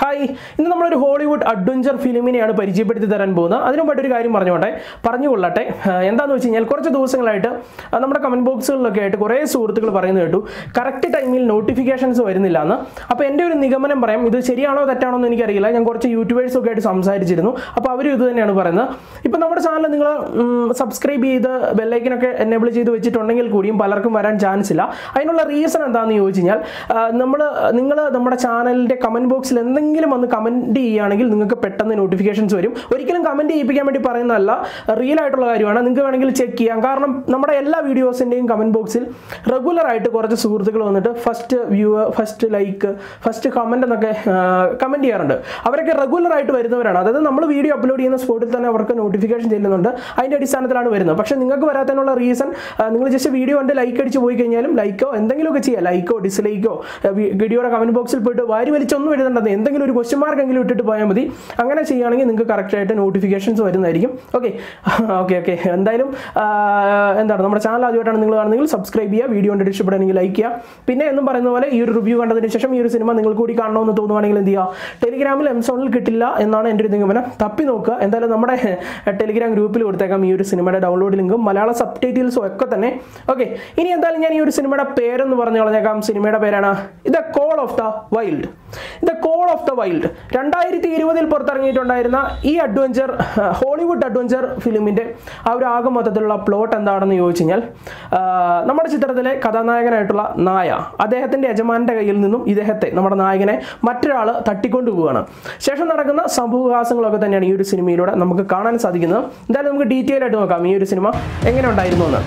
hi ഇന്ന് നമ്മളൊരു Hollywood adventure ഫിലിമിനെയാണ് പരിചയപ്പെടുത്തി തരാൻ പോകുന്നത് അതിനു മുമ്പായിട്ട് ഒരു കാര്യം പറഞ്ഞോട്ടെ പറഞ്ഞുകൊള്ളട്ടെ ആ, എന്താണെന്ന് വെച്ച് കഴിഞ്ഞാൽ കുറച്ച് ദിവസങ്ങളായിട്ട് ആ, നമ്മുടെ കമൻറ്റ് ബോക്സുകളിലൊക്കെ ആയിട്ട് കുറേ സുഹൃത്തുക്കൾ പറയുന്നത് കേട്ടു കറക്റ്റ് ടൈമിൽ നോട്ടിഫിക്കേഷൻസ് വരുന്നില്ല എന്ന് അപ്പോൾ എൻ്റെ ഒരു നിഗമനം പറയാം ഇത് ശരിയാണോ തെറ്റാണോ എന്ന് എനിക്കറിയില്ല ഞാൻ കുറച്ച് യൂട്യൂബേഴ്സൊക്കെ ആയിട്ട് സംസാരിച്ചിരുന്നു അപ്പോൾ അവരും ഇത് തന്നെയാണ് പറയുന്നത് ഇപ്പോൾ നമ്മുടെ ചാനൽ നിങ്ങൾ സബ്സ്ക്രൈബ് ചെയ്ത് ബെല്ലൈക്കനൊക്കെ എനേബിൾ ചെയ്ത് വെച്ചിട്ടുണ്ടെങ്കിൽ കൂടിയും പലർക്കും വരാൻ ചാൻസ് ഇല്ല അതിനുള്ള റീസൺ എന്താണെന്ന് ചോദിച്ചു കഴിഞ്ഞാൽ നമ്മൾ നിങ്ങൾ നമ്മുടെ ചാനലിൻ്റെ കമൻറ്റ് ബോക്സിൽ എന്തെങ്കിലും ഒന്ന് കമൻറ്റ് ചെയ്യുകയാണെങ്കിൽ നിങ്ങൾക്ക് പെട്ടെന്ന് നോട്ടിഫിക്കേഷൻസ് വരും ഒരിക്കലും കമൻറ്റ് ചെയ്യിപ്പിക്കാൻ വേണ്ടി പറയുന്നതല്ല റിയൽ ആയിട്ടുള്ള കാര്യമാണ് നിങ്ങൾക്ക് വേണമെങ്കിൽ ചെക്ക് ചെയ്യാം കാരണം നമ്മുടെ എല്ലാ വീഡിയോസിൻ്റെയും കമൻറ്റ് ബോക്സിൽ റെഗുലർ ആയിട്ട് കുറച്ച് സുഹൃത്തുക്കൾ വന്നിട്ട് first view first like first comment എന്നൊക്കെ കമൻറ്റ് ചെയ്യാറുണ്ട് അവരൊക്കെ റെഗുലർ ആയിട്ട് വരുന്നവരാണ് അതായത് നമ്മൾ വീഡിയോ അപ്ലോഡ് ചെയ്യുന്ന സ്പോട്ടിൽ തന്നെ അവർക്ക് നോട്ടിഫിക്കേഷൻ ചെല്ലുന്നുണ്ട് അതിൻ്റെ അടിസ്ഥാനത്തിലാണ് വരുന്നത് പക്ഷേ നിങ്ങൾക്ക് വരാത്തതിനുള്ള റീസൺ നിങ്ങൾ ജസ്റ്റ് വീഡിയോ കണ്ട് ലൈക്ക് അടിച്ച് പോയി കഴിഞ്ഞാലും ലൈക്കോ എന്തെങ്കിലുമൊക്കെ ചെയ്യാം ലൈക്കോ ഡിസ്ലൈക്കോ വീഡിയോയുടെ കമൻറ്റ് ബോക്സിൽ പോയിട്ട് വാരി വലിച്ചൊന്നും എഴുതേണ്ടത് എന്തെങ്കിലും ഒരു ക്വസ്റ്റ്യൻ മാർക്ക് എങ്കിലും ഇട്ടിട്ട് പോയാൽ മതി അങ്ങനെ ചെയ്യുകയാണെങ്കിൽ നിങ്ങൾക്ക് കറക്റ്റായിട്ട് നോട്ടിഫിക്കേഷൻസ് വരുന്നതായിരിക്കും ഓക്കെ ഓക്കെ ഓക്കെ എന്തായാലും ആ, എന്താണ് നമ്മുടെ ചാനൽ ആദ്യമായിട്ടാണ് നിങ്ങൾ കാണുന്നതെങ്കിൽ സബ്സ്ക്രൈബ് ചെയ്യുക വീഡിയോ കണ്ടിട്ട് ഇഷ്ടപ്പെടുകയാണെങ്കിൽ ലൈക്ക് ചെയ്യുക പിന്നെ എന്നും പറയുന്ന പോലെ ഈ ഒരു റിവ്യൂ കണ്ടതിന് ശേഷം ഈ ഒരു സിനിമ നിങ്ങൾ കൂടി കാണണമെന്ന് തോന്നുവാണെങ്കിൽ എന്ത് ചെയ്യുക ടെലിഗ്രാമിൽ എംസോണിൽ കിട്ടില്ല എന്നാണ് എൻ്റെ ഒരു നിഗമനം തപ്പി നോക്കുക എന്തായാലും നമ്മുടെ ടെലിഗ്രാം ഗ്രൂപ്പിൽ കൊടുത്തേക്കാം ഈ ഒരു സിനിമയുടെ ഡൗൺലോഡ് ലിങ്കും മലയാള സബ് ടൈറ്റിൽസും ഒക്കെ തന്നെ ഓക്കെ ഇനി എന്തായാലും ഞാൻ ഈ ഒരു സിനിമയുടെ പേരെന്ന് പറഞ്ഞു കളഞ്ഞേക്കാം സിനിമയുടെ പേരാണ് the call of the wild the call of the wild രണ്ടായിരത്തി ഇരുപതിൽ പുറത്തിറങ്ങിയിട്ടുണ്ടായിരുന്ന ഈ അഡ്വഞ്ചർ ഹോളിവുഡ് അഡ്വഞ്ചർ ഫിലിമിൻ്റെ ആ ഒരു ആകെ മൊത്തത്തിലുള്ള പ്ലോട്ട് എന്താണെന്ന് ചോദിച്ചു കഴിഞ്ഞാൽ ആ, നമ്മുടെ ചിത്രത്തിലെ കഥാനായകനായിട്ടുള്ള നായ അദ്ദേഹത്തിൻ്റെ യജമാനൻ്റെ കയ്യിൽ നിന്നും ഇദ്ദേഹത്തെ നമ്മുടെ നായകനെ മറ്റൊരാൾ തട്ടിക്കൊണ്ടു പോവുകയാണ് ശേഷം നടക്കുന്ന സംഭവവികാസങ്ങളൊക്കെ തന്നെയാണ് ഈ ഒരു സിനിമയിലൂടെ നമുക്ക് കാണാൻ സാധിക്കുന്നത് എന്തായാലും നമുക്ക് ഡീറ്റെയിൽ ആയിട്ട് നോക്കാം ഈ ഒരു സിനിമ എങ്ങനെ ഉണ്ടായിരുന്നു എന്ന്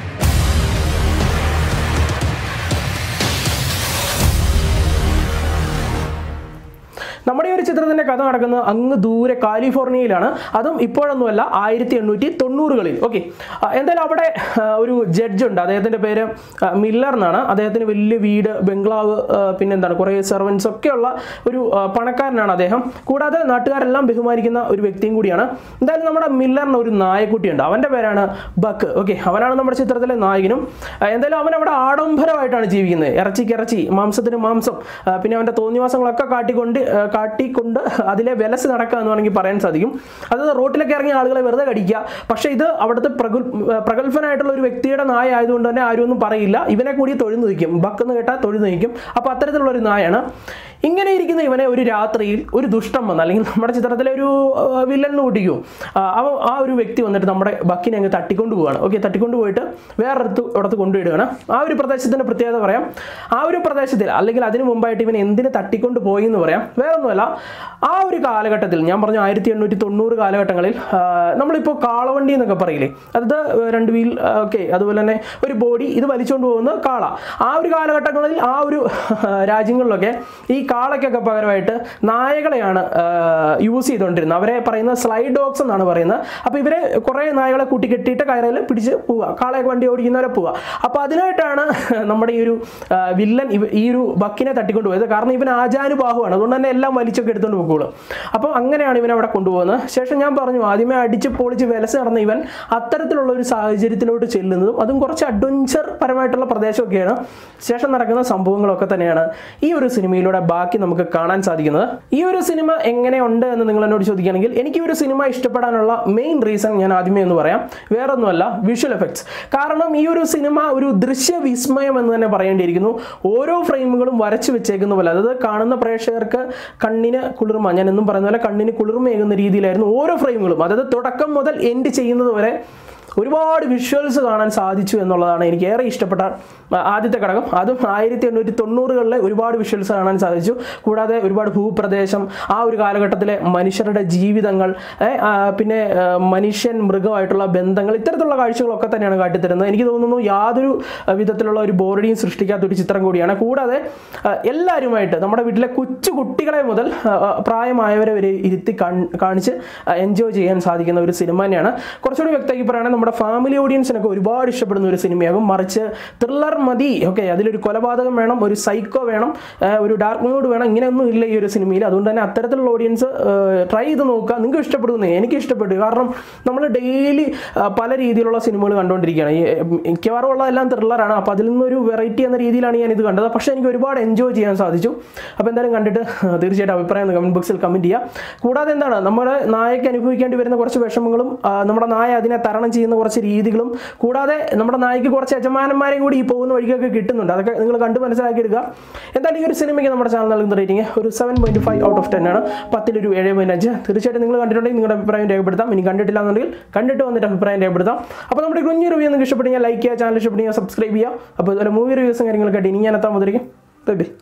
നമ്മുടെ ഈ ഒരു ചിത്രത്തിന്റെ കഥ നടക്കുന്നത് അങ്ങ് ദൂരെ കാലിഫോർണിയയിലാണ് അതും ഇപ്പോഴൊന്നുമല്ല ആയിരത്തി എണ്ണൂറ്റി തൊണ്ണൂറുകളിൽ ഓക്കെ എന്തായാലും അവിടെ ആ, ഒരു ജഡ്ജ് ഉണ്ട് അദ്ദേഹത്തിന്റെ പേര് ആ, മില്ലർ എന്നാണ് അദ്ദേഹത്തിന് വലിയ വീട് ബംഗ്ലാവ് ആ, പിന്നെ എന്താണ് കുറേ സെർവൻസ് ഒക്കെയുള്ള ഒരു ആ, പണക്കാരനാണ് അദ്ദേഹം കൂടാതെ നാട്ടുകാരെല്ലാം ബഹുമാനിക്കുന്ന ഒരു വ്യക്തിയും കൂടിയാണ് എന്തായാലും നമ്മുടെ മില്ലറിന് ഒരു നായക്കുട്ടിയുണ്ട് അവന്റെ പേരാണ് ബക്ക് ഓക്കെ അവനാണ് നമ്മുടെ ചിത്രത്തിലെ നായകനും ആ, എന്തായാലും അവൻ അവിടെ ആഡംബരമായിട്ടാണ് ജീവിക്കുന്നത് ഇറച്ചിക്ക് ഇറച്ചി മാംസത്തിന് മാംസം ആ, പിന്നെ അവന്റെ തോന്നിവാസങ്ങളൊക്കെ കാട്ടിക്കൊണ്ട് ആ, കാട്ടിക്കൊണ്ട് അതിലെ വിലസ് നടക്കുക എന്ന് വേണമെങ്കിൽ പറയാൻ സാധിക്കും അത് റോട്ടിലൊക്കെ ഇറങ്ങിയ ആളുകളെ വെറുതെ കടിക്കുക പക്ഷേ ഇത് അവിടുത്തെ പ്രഗൽ പ്രഗത്ഭനായിട്ടുള്ള ഒരു വ്യക്തിയുടെ നായ ആയതുകൊണ്ട് തന്നെ ആരും ഒന്നും പറയില്ല ഇവനെ കൂടി തൊഴുന്നു നിൽക്കും ബക്കെന്ന് കേട്ടാൽ തൊഴുന്നു നിൽക്കും അപ്പോൾ അത്തരത്തിലുള്ള ഒരു നായാണ് ഇങ്ങനെ ഇരിക്കുന്ന ഇവനെ ഒരു രാത്രിയിൽ ഒരു ദുഷ്ടം വന്ന് അല്ലെങ്കിൽ നമ്മുടെ ചിത്രത്തിലെ ഒരു വില്ലൻ കൂട്ടിക്കും അവ ആ ഒരു വ്യക്തി വന്നിട്ട് നമ്മുടെ ബക്കിനെ അങ്ങ് തട്ടിക്കൊണ്ട് പോവുകയാണ് ഓക്കെ തട്ടിക്കൊണ്ട് പോയിട്ട് വേറൊരിടത്ത് ഇടത്ത് കൊണ്ടുവിടുകയാണ് ആ ഒരു പ്രദേശത്തിൻ്റെ പ്രത്യേകത പറയാം ആ ഒരു പ്രദേശത്തിൽ അല്ലെങ്കിൽ അതിന് മുമ്പായിട്ട് ഇവൻ എന്തിന് തട്ടിക്കൊണ്ട് പോയി എന്ന് പറയാം വേറൊന്നുമല്ല ആ ഒരു കാലഘട്ടത്തിൽ ഞാൻ പറഞ്ഞു ആയിരത്തി എണ്ണൂറ്റി തൊണ്ണൂറ് കാലഘട്ടങ്ങളിൽ ആ, നമ്മളിപ്പോൾ കാളവണ്ടി എന്നൊക്കെ പറയില്ലേ അതായത് രണ്ട് വീൽ ഓക്കെ അതുപോലെ തന്നെ ഒരു ബോഡി ഇത് വലിച്ചുകൊണ്ട് പോകുന്ന കാള ആ ഒരു കാലഘട്ടങ്ങളിൽ ആ ഒരു രാജ്യങ്ങളിലൊക്കെ ഈ കാളയ്ക്കൊക്കെ പകരമായിട്ട് നായകളെയാണ് യൂസ് ചെയ്തുകൊണ്ടിരുന്നത് അവരെ പറയുന്നത് സ്ലൈഡ് ഡോഗ്സ് എന്നാണ് പറയുന്നത് അപ്പോൾ ഇവരെ കുറേ നായകളെ കൂട്ടി കെട്ടിയിട്ട് കയറിൽ പിടിച്ച് പോവുക കാളയൊക്കെ വണ്ടി ഓടിക്കുന്നവരെ പോവുക അപ്പോൾ അതിനായിട്ടാണ് നമ്മുടെ ഈ ഒരു ആ, വില്ലൻ ഇവ ഈ ഒരു ബക്കിനെ തട്ടിക്കൊണ്ട് പോയത് കാരണം ഇവൻ ആചാനുബാഹുവാണ് അതുകൊണ്ട് തന്നെ എല്ലാം വലിച്ചൊക്കെ എടുത്തുകൊണ്ട് പോകുള്ളൂ അപ്പോൾ അങ്ങനെയാണ് ഇവൻ അവിടെ കൊണ്ടുപോകുന്നത് ശേഷം ഞാൻ പറഞ്ഞു ആദ്യമേ അടിച്ച് പൊളിച്ച് വിലസ് നടന്ന ഇവൻ അത്തരത്തിലുള്ള ഒരു സാഹചര്യത്തിലോട്ട് ചെല്ലുന്നതും അതും കുറച്ച് അഡ്വഞ്ചർ പരമായിട്ടുള്ള പ്രദേശമൊക്കെയാണ് ശേഷം നടക്കുന്ന സംഭവങ്ങളൊക്കെ തന്നെയാണ് ഈ ഒരു സിനിമയിലൂടെ ബാക്കി നമുക്ക് കാണാൻ സാധിക്കുന്നത് ഈ ഒരു സിനിമ എങ്ങനെയുണ്ട് എന്ന് നിങ്ങൾ എന്നോട് ചോദിക്കുകയാണെങ്കിൽ എനിക്ക് ഈ ഒരു സിനിമ ഇഷ്ടപ്പെടാനുള്ള മെയിൻ റീസൺ ഞാൻ ആദ്യമേ എന്ന് പറയാം വേറൊന്നുമല്ല വിഷ്വൽ എഫക്ട്സ് കാരണം ഈ ഒരു സിനിമ ഒരു ദൃശ്യ വിസ്മയം എന്ന് തന്നെ പറയേണ്ടിയിരിക്കുന്നു ഓരോ ഫ്രെയിമുകളും വരച്ചു വെച്ചേക്കുന്ന പോലെ അതായത് കാണുന്ന പ്രേക്ഷകർക്ക് കണ്ണിന് കുളിർമ ഞാൻ എന്നും പറയുന്ന പോലെ കണ്ണിന് കുളിർമയേകുന്ന രീതിയിലായിരുന്നു ഓരോ ഫ്രെയിമുകളും അതായത് തുടക്കം മുതൽ എൻഡ് ചെയ്യുന്നത് വരെ ഒരുപാട് വിഷ്വൽസ് കാണാൻ സാധിച്ചു എന്നുള്ളതാണ് എനിക്ക് ഏറെ ഇഷ്ടപ്പെട്ട ആ, ആദ്യത്തെ ഘടകം അതും ആയിരത്തി എണ്ണൂറ്റി തൊണ്ണൂറുകളിലെ ഒരുപാട് വിഷ്വൽസ് കാണാൻ സാധിച്ചു കൂടാതെ ഒരുപാട് ഭൂപ്രദേശം ആ ഒരു കാലഘട്ടത്തിലെ മനുഷ്യരുടെ ജീവിതങ്ങൾ ഏ, ആ, പിന്നെ ആ, മനുഷ്യൻ മൃഗമായിട്ടുള്ള ബന്ധങ്ങൾ ഇത്തരത്തിലുള്ള കാഴ്ചകളൊക്കെ തന്നെയാണ് കാട്ടിത്തരുന്നത് എനിക്ക് തോന്നുന്നു യാതൊരു ആ, വിധത്തിലുള്ള ഒരു ബോറടിയും സൃഷ്ടിക്കാത്ത ഒരു ചിത്രം കൂടിയാണ് കൂടാതെ ആ, എല്ലാവരുമായിട്ട് നമ്മുടെ വീട്ടിലെ കൊച്ചു കുട്ടികളെ മുതൽ ആ, ആ, പ്രായമായവരെ വരെ ഇരുത്തി കാൺ- കാണിച്ച് എൻജോയ് ചെയ്യാൻ സാധിക്കുന്ന ഒരു സിനിമ തന്നെയാണ് കുറച്ചുകൂടി വ്യക്തമാക്കി പറയുകയാണെങ്കിൽ നമ്മുടെ നമ്മുടെ ഫാമിലി ഓഡിയൻസിനൊക്കെ ഒരുപാട് ഇഷ്ടപ്പെടുന്ന ഒരു സിനിമയാകും മറിച്ച് ത്രില്ലർ മതി ഓക്കെ അതിലൊരു കൊലപാതകം വേണം ഒരു സൈക്കോ വേണം ആ, ഒരു ഡാർക്ക് മൂഡ് വേണം ഇങ്ങനെയൊന്നും ഇല്ല ഈ ഒരു സിനിമയിൽ അതുകൊണ്ട് തന്നെ അത്തരത്തിലുള്ള ഓഡിയൻസ് ട്രൈ ചെയ്ത് നോക്കുക നിങ്ങൾക്ക് ഇഷ്ടപ്പെടുന്നേ എനിക്ക് ഇഷ്ടപ്പെട്ടു കാരണം നമ്മൾ ഡെയിലി പല രീതിയിലുള്ള സിനിമകൾ കണ്ടുകൊണ്ടിരിക്കുകയാണ് ഈ, ഉം, മിക്കവാറും ഉള്ളതെല്ലാം ത്രില്ലറാണ് അപ്പോൾ അതിൽ നിന്നൊരു വെറൈറ്റി എന്ന രീതിയിലാണ് ഞാൻ ഇത് കണ്ടത് പക്ഷേ എനിക്ക് ഒരുപാട് എൻജോയ് ചെയ്യാൻ സാധിച്ചു അപ്പോൾ എന്തായാലും കണ്ടിട്ട് തീർച്ചയായിട്ടും അഭിപ്രായം കമൻറ്റ് ബോക്സിൽ കമൻറ്റ് ചെയ്യുക കൂടാതെ എന്താണ് നമ്മുടെ നായക്ക് അനുഭവിക്കേണ്ടി വരുന്ന കുറച്ച് വിഷമങ്ങളും ആ, നമ്മുടെ നായ അതിനെ തരണം ചെയ്യുന്ന കുറച്ച് രീതികളും കൂടാതെ നമ്മുടെ നായക്ക് കുറച്ച് യജമാനന്മാരെയും കൂടി ഈ പോകുന്ന വഴിക്കൊക്കെ കിട്ടുന്നുണ്ട് അതൊക്കെ നിങ്ങൾ കണ്ട് മനസ്സിലാക്കി എടുക്കുക എന്തായാലും ഈ ഒരു സിനിമയ്ക്ക് നമ്മുടെ ചാനൽ നൽകുന്ന റേറ്റിംഗ് ഒരു seven point five out of ten ആണ് പത്തിലൊരു ഏഴ് പോയിന്റ് അഞ്ച് തീർച്ചയായിട്ടും നിങ്ങൾ കണ്ടിട്ടുണ്ടെങ്കിൽ നിങ്ങളുടെ അഭിപ്രായം രേഖപ്പെടുത്താം ഇനി കണ്ടിട്ടില്ല എന്നുണ്ടെങ്കിൽ കണ്ടിട്ട് വന്നിട്ട് അഭിപ്രായം രേഖപ്പെടുത്താം അപ്പോൾ നമ്മുടെ കുഞ്ഞു റിവ്യൂ നിങ്ങൾക്ക് ഇഷ്ടപ്പെട്ടെങ്കിൽ ലൈക്ക് ചെയ്യുക ചാനൽ ഇഷ്ടപ്പെട്ടെങ്കിൽ സബ്സ്ക്രൈബ് ചെയ്യുക അപ്പോൾ ഇതുപോലെ മൂവി റിവ്യൂസും കാര്യങ്ങളൊക്കെ ആയിട്ട് ഇനി ഞാൻ എത്താൻ മുതിരിക്കും ബൈ ബൈ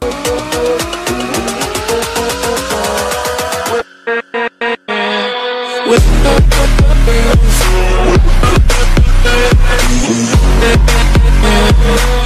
With